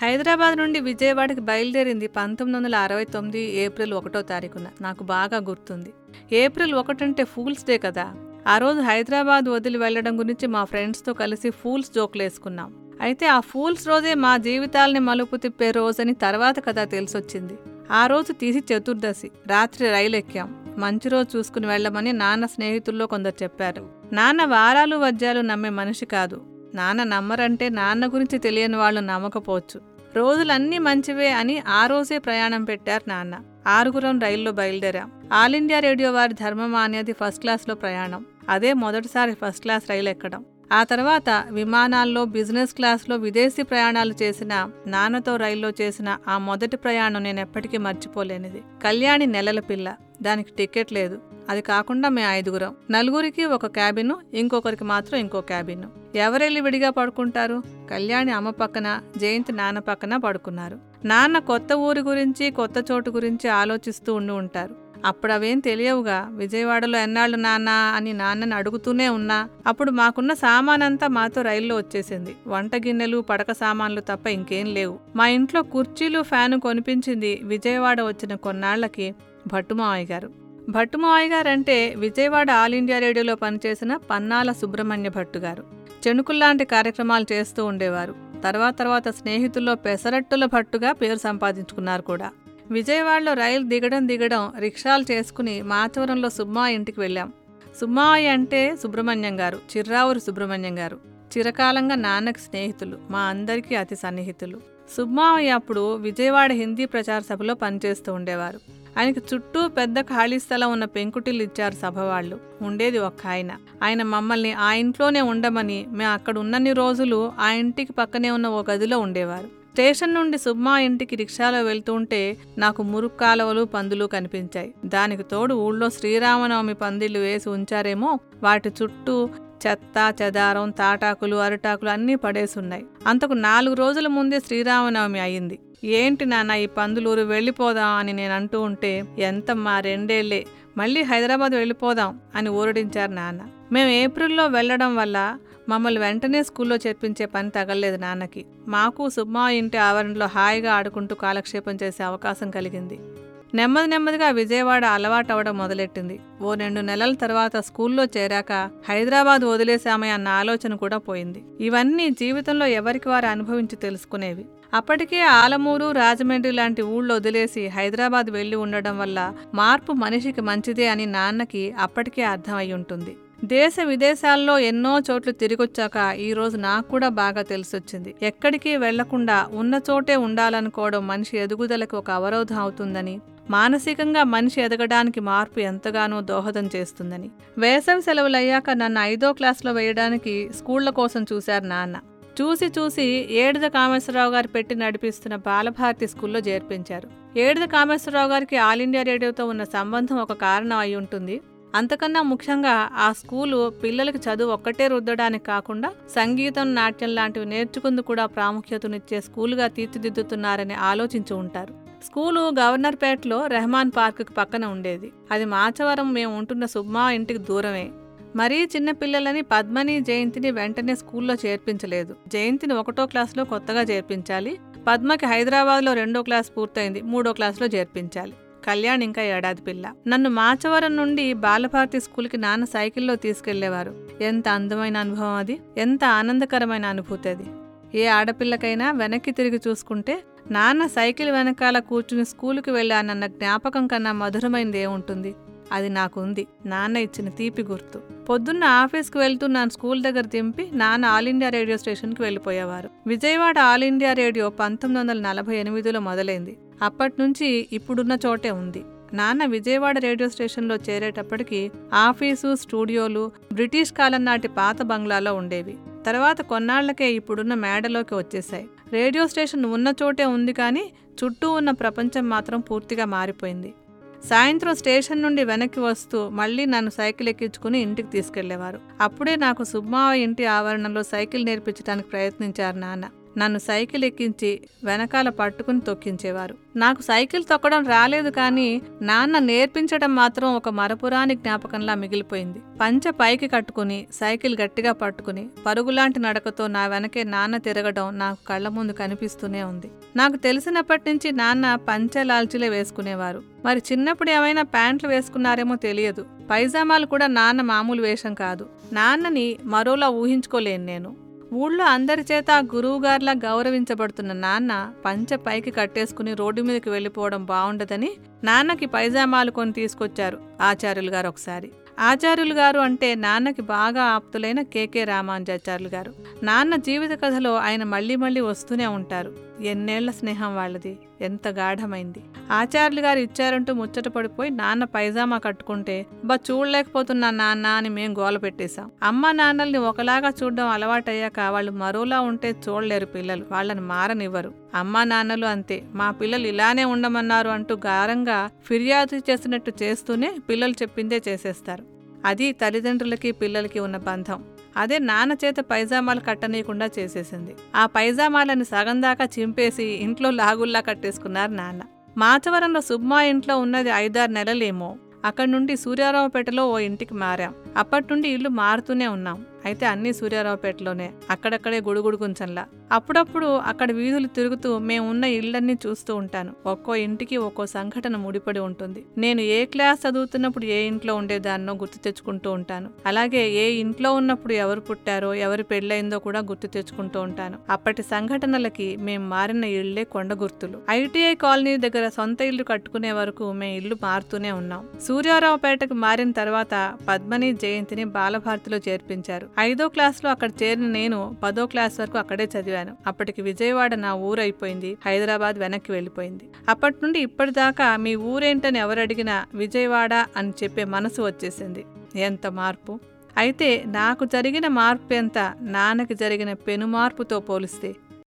హైదరాబాద్ నుండి విజయవాడకి బయలుదేరింది పంతొమ్మిది వందల అరవై తొమ్మిది ఏప్రిల్ ఒకటో తారీఖున నాకు బాగా గుర్తుంది ఏప్రిల్ ఒకటంటే ఫూల్స్ డే కదా ఆ రోజు హైదరాబాద్ వదిలి వెళ్ళడం గురించి మా ఫ్రెండ్స్తో కలిసి ఫూల్స్ జోకులు వేసుకున్నాం అయితే ఆ ఫూల్స్ రోజే మా జీవితాల్ని మలుపు తిప్పే రోజని తర్వాత కదా తెలిసొచ్చింది ఆ రోజు తీసి చతుర్దశి రాత్రి రైలు ఎక్కాం మంచి రోజు చూసుకుని వెళ్ళమని నాన్న స్నేహితుల్లో కొందరు చెప్పారు నాన్న వారాలు వజ్యాలు నమ్మే మనిషి కాదు నాన్న నమ్మరంటే నాన్న గురించి తెలియని వాళ్ళు నమ్మకపోవచ్చు రోజులన్నీ మంచివే అని ఆ రోజే ప్రయాణం పెట్టారు నాన్న ఆరుగురం రైల్లో బయలుదేరాం ఆల్ ఇండియా రేడియో వారి ధర్మమా అనేది ఫస్ట్ క్లాస్లో ప్రయాణం అదే మొదటిసారి ఫస్ట్ క్లాస్ రైలు ఎక్కడం ఆ తర్వాత విమానాల్లో బిజినెస్ క్లాస్లో విదేశీ ప్రయాణాలు చేసిన నాన్నతో రైల్లో చేసిన ఆ మొదటి ప్రయాణం నేను ఎప్పటికీ మర్చిపోలేనిది కళ్యాణి నెలల పిల్ల దానికి టికెట్ లేదు అది కాకుండా మేము ఐదుగురం నలుగురికి ఒక క్యాబిన్ ఇంకొకరికి మాత్రం ఇంకో క్యాబిన్ ఎవరెళ్ళి విడిగా పడుకుంటారు కళ్యాణి అమ్మ పక్కన జయంతి నాన్న పక్కన పడుకున్నారు నాన్న కొత్త ఊరి గురించి కొత్త చోటు గురించి ఆలోచిస్తూ ఉండి ఉంటారు అప్పుడు అవేం తెలియవుగా విజయవాడలో ఎన్నాళ్ళు నాన్న అని నాన్నని అడుగుతూనే ఉన్నా అప్పుడు మాకున్న సామానంతా మాతో రైల్లో వచ్చేసింది వంట గిన్నెలు పడక సామాన్లు తప్ప ఇంకేం లేవు మా ఇంట్లో కుర్చీలు ఫ్యాను కొనిపించింది విజయవాడ వచ్చిన కొన్నాళ్లకి భట్టుమావయ్య గారు భట్టుమావయ్య గారు అంటే విజయవాడ ఆల్ ఇండియా రేడియోలో పనిచేసిన పన్నాల సుబ్రహ్మణ్య భట్టు గారు చెణుకుల్లాంటి కార్యక్రమాలు చేస్తూ ఉండేవారు తర్వాత తర్వాత స్నేహితుల్లో పెసరట్టుల భట్టుగా పేరు సంపాదించుకున్నారు కూడా విజయవాడలో రైలు దిగడం దిగడం రిక్షాలు చేసుకుని మాచవరంలో సుమ్మా ఇంటికి వెళ్ళాం సుమ్మాయి అంటే సుబ్రహ్మణ్యం గారు చిర్రావురు సుబ్రహ్మణ్యం గారు చిరకాలంగా నాన్నకి స్నేహితులు మా అందరికీ అతి సన్నిహితులు సుబ్మావయ్య అప్పుడు విజయవాడ హిందీ ప్రచార సభలో పనిచేస్తూ ఉండేవారు ఆయనకు చుట్టూ పెద్ద ఖాళీ స్థలం ఉన్న పెంకుటిల్లు ఇచ్చారు సభ వాళ్ళు ఉండేది ఒక్క ఆయన ఆయన మమ్మల్ని ఆ ఇంట్లోనే ఉండమని మేము అక్కడ ఉన్నన్ని రోజులు ఆ ఇంటికి పక్కనే ఉన్న ఓ గదిలో ఉండేవారు స్టేషన్ నుండి సుబ్మా ఇంటికి రిక్షాలో వెళ్తుంటే నాకు మురుగు కాలువలు పందులు కనిపించాయి దానికి తోడు ఊళ్ళో శ్రీరామనవమి పందిళ్లు వేసి ఉంచారేమో వాటి చుట్టూ చెత్త చెదారం తాటాకులు అరిటాకులు అన్నీ పడేసున్నాయి అంతకు నాలుగు రోజుల ముందే శ్రీరామనవమి అయింది ఏంటి నాన్న ఈ పందులూరు వెళ్ళిపోదాం అని నేను అంటూ ఉంటే ఎంత మా రెండేళ్లే మళ్ళీ హైదరాబాద్ వెళ్ళిపోదాం అని ఊరడించారు నాన్న మేము ఏప్రిల్లో వెళ్ళడం వల్ల మమ్మల్ని వెంటనే స్కూల్లో చేర్పించే పని తగలేదు నాన్నకి మాకు సుబ్మా ఇంటి ఆవరణలో హాయిగా ఆడుకుంటూ కాలక్షేపం చేసే అవకాశం కలిగింది నెమ్మది నెమ్మదిగా విజయవాడ అలవాటవడం మొదలెట్టింది ఓ రెండు నెలల తర్వాత స్కూల్లో చేరాక హైదరాబాద్ వదిలేశామే అన్న ఆలోచన కూడా పోయింది ఇవన్నీ జీవితంలో ఎవరికి వారు అనుభవించి తెలుసుకునేవి అప్పటికే ఆలమూరు రాజమండ్రి లాంటి ఊళ్ళో వదిలేసి హైదరాబాద్ వెళ్లి ఉండడం వల్ల మార్పు మనిషికి మంచిదే అని నాన్నకి అప్పటికే అర్థమై ఉంటుంది దేశ విదేశాల్లో ఎన్నో చోట్ల తిరిగొచ్చాక ఈ రోజు నాకు కూడా బాగా తెలిసొచ్చింది ఎక్కడికి వెళ్లకుండా ఉన్న చోటే ఉండాలనుకోవడం మనిషి ఎదుగుదలకు ఒక అవరోధం అవుతుందని మానసికంగా మనిషి ఎదగడానికి మార్పు ఎంతగానో దోహదం చేస్తుందని వేసవి సెలవులయ్యాక నన్ను ఐదో క్లాస్లో వేయడానికి స్కూళ్ల కోసం చూశారు నాన్న చూసి చూసి ఏడుద కామేశ్వరరావు గారు పెట్టి నడిపిస్తున్న బాలభారతి స్కూల్లో చేర్పించారు ఏడుద కామేశ్వరరావు గారికి ఆల్ ఇండియా రేడియోతో ఉన్న సంబంధం ఒక కారణం అయి ఉంటుంది అంతకన్నా ముఖ్యంగా ఆ స్కూలు పిల్లలకి చదువు ఒక్కటే రుద్దడానికి కాకుండా సంగీతం నాట్యం లాంటివి నేర్చుకుందుకు కూడా ప్రాముఖ్యతనిచ్చే స్కూలుగా తీర్చిదిద్దుతున్నారని ఆలోచించి ఉంటారు స్కూలు గవర్నర్పేటలో రెహమాన్ పార్కుకి పక్కన ఉండేది అది మాచవరం మేము ఉంటున్న సుబ్మా ఇంటికి దూరమే మరీ చిన్న పిల్లలని పద్మని జయంతిని వెంటనే స్కూల్లో చేర్పించలేదు జయంతిని ఒకటో క్లాస్లో కొత్తగా చేర్పించాలి పద్మకి హైదరాబాద్లో రెండో క్లాస్ పూర్తయింది మూడో క్లాస్లో చేర్పించాలి కళ్యాణ్ ఇంకా ఏడాది పిల్ల నన్ను మాచవరం నుండి బాలభారతి స్కూల్కి నాన్న సైకిల్లో తీసుకెళ్లేవారు ఎంత అందమైన అనుభవం అది ఎంత ఆనందకరమైన అనుభూతి అది ఏ ఆడపిల్లకైనా వెనక్కి తిరిగి చూసుకుంటే నాన్న సైకిల్ వెనకాల కూర్చుని స్కూలుకి వెళ్ళానన్న జ్ఞాపకం కన్నా మధురమైనది ఏముంటుంది అది నాకుంది నాన్న ఇచ్చిన తీపి గుర్తు పొద్దున్న ఆఫీస్కి వెళ్తూ నన్ను స్కూల్ దగ్గర దింపి నాన్న ఆల్ ఇండియా రేడియో స్టేషన్కి వెళ్ళిపోయేవారు విజయవాడ ఆల్ ఇండియా రేడియో పంతొమ్మిది వందల నలభై ఎనిమిదిలో మొదలైంది అప్పటి నుంచి ఇప్పుడున్న చోటే ఉంది నాన్న విజయవాడ రేడియో స్టేషన్లో చేరేటప్పటికి ఆఫీసు స్టూడియోలు బ్రిటిష్ కాలం నాటి పాత బంగ్లాలో ఉండేవి తర్వాత కొన్నాళ్లకే ఇప్పుడున్న మేడలోకి వచ్చేశాయి రేడియో స్టేషన్ ఉన్న చోటే ఉంది కానీ చుట్టూ ఉన్న ప్రపంచం మాత్రం పూర్తిగా మారిపోయింది సాయంత్రం స్టేషన్ నుండి వెనక్కి వస్తూ మళ్ళీ నన్ను సైకిల్ ఎక్కించుకుని ఇంటికి తీసుకెళ్లేవారు అప్పుడే నాకు సుబ్మావ ఇంటి ఆవరణలో సైకిల్ నేర్పించడానికి ప్రయత్నించారు నాన్న నన్ను సైకిల్ ఎక్కించి వెనకాల పట్టుకుని తొక్కించేవారు నాకు సైకిల్ తొక్కడం రాలేదు కానీ నాన్న నేర్పించడం మాత్రం ఒక మరపురాని జ్ఞాపకంలా మిగిలిపోయింది పంచ పైకి కట్టుకుని సైకిల్ గట్టిగా పట్టుకుని పరుగులాంటి నడకతో నా వెనకే నాన్న తిరగడం నాకు కళ్ళ ముందు కనిపిస్తూనే ఉంది నాకు తెలిసినప్పటి నుంచి నాన్న పంచ లాల్చీలే వేసుకునేవారు మరి చిన్నప్పుడు ఏమైనా ప్యాంట్లు వేసుకున్నారేమో తెలియదు పైజామాలు కూడా నాన్న మామూలు వేషం కాదు నాన్నని మరోలా ఊహించుకోలేను నేను ఊళ్ళో అందరి చేత గురువుగారిలా గౌరవించబడుతున్న నాన్న పంచ పైకి కట్టేసుకుని రోడ్డు మీదకి వెళ్ళిపోవడం బాగుండదని నాన్నకి పైజామాలు కొని తీసుకొచ్చారు ఆచార్యులు గారు ఒకసారి ఆచార్యులు గారు అంటే నాన్నకి బాగా ఆప్తులైన కేకే రామానుజాచార్యులు గారు నాన్న జీవిత కథలో ఆయన మళ్ళీ మళ్ళీ వస్తూనే ఉంటారు ఎన్నేళ్ల స్నేహం వాళ్ళది ఎంత గాఢమైంది ఆచార్యులు గారు ఇచ్చారంటూ ముచ్చట పడిపోయి నాన్న పైజామా కట్టుకుంటే బా చూడలేకపోతున్నా నాన్న అని మేం గోల పెట్టేశాం అమ్మ నాన్నల్ని ఒకలాగా చూడడం అలవాటయ్యాక వాళ్ళు మరోలా ఉంటే చూడలేరు పిల్లలు వాళ్ళని మారనివ్వరు అమ్మా నాన్నలు అంతే మా పిల్లలు ఇలానే ఉండమన్నారు అంటూ గారంగా ఫిర్యాదు చేసినట్టు చేస్తూనే పిల్లలు చెప్పిందే చేసేస్తారు అది తల్లిదండ్రులకి పిల్లలకి ఉన్న బంధం అదే నాన్న చేత పైజామాలు కట్టనీయకుండా చేసేసింది ఆ పైజామాలని సగం దాకా చింపేసి ఇంట్లో లాగుల్లా కట్టేసుకున్నారు నాన్న మాచవరంలో సుబ్మా ఇంట్లో ఉన్నది ఐదారు నెలలేమో అక్కడి నుండి సూర్యారావుపేటలో ఓ ఇంటికి మారాం అప్పటి నుండి ఇల్లు మారుతూనే ఉన్నాం అయితే అన్నీ సూర్యారావుపేటలోనే అక్కడక్కడే గుడుగుడు కొంచెంలా అప్పుడప్పుడు అక్కడ వీధులు తిరుగుతూ మేము ఉన్న ఇళ్ళన్నీ చూస్తూ ఉంటాను ఒక్కో ఇంటికి ఒక్కో సంఘటన ముడిపడి ఉంటుంది నేను ఏ క్లాస్ చదువుతున్నప్పుడు ఏ ఇంట్లో ఉండేదాన్నో గుర్తు తెచ్చుకుంటూ ఉంటాను అలాగే ఏ ఇంట్లో ఉన్నప్పుడు ఎవరు పుట్టారో ఎవరు పెళ్ళయిందో కూడా గుర్తు తెచ్చుకుంటూ ఉంటాను అప్పటి సంఘటనలకి మేం మారిన ఇళ్లే కొండ గుర్తులు ఐటీఐ కాలనీ దగ్గర సొంత ఇల్లు కట్టుకునే వరకు మేము ఇల్లు మారుతూనే ఉన్నాం సూర్యారావుపేటకు మారిన తర్వాత పద్మని జయంతిని బాలభారతిలో చేర్పించారు ఐదో క్లాస్లో అక్కడ చేరిన నేను పదో క్లాస్ వరకు అక్కడే చదివాను అప్పటికి విజయవాడ నా ఊరు అయిపోయింది హైదరాబాద్ వెనక్కి వెళ్ళిపోయింది అప్పటి నుండి ఇప్పటిదాకా మీ ఊరేంటని ఎవరు అడిగినా విజయవాడ అని చెప్పే మనసు వచ్చేసింది ఎంత మార్పు అయితే నాకు జరిగిన మార్పు ఎంత నాన్నకి జరిగిన పెను మార్పుతో పోలిస్తే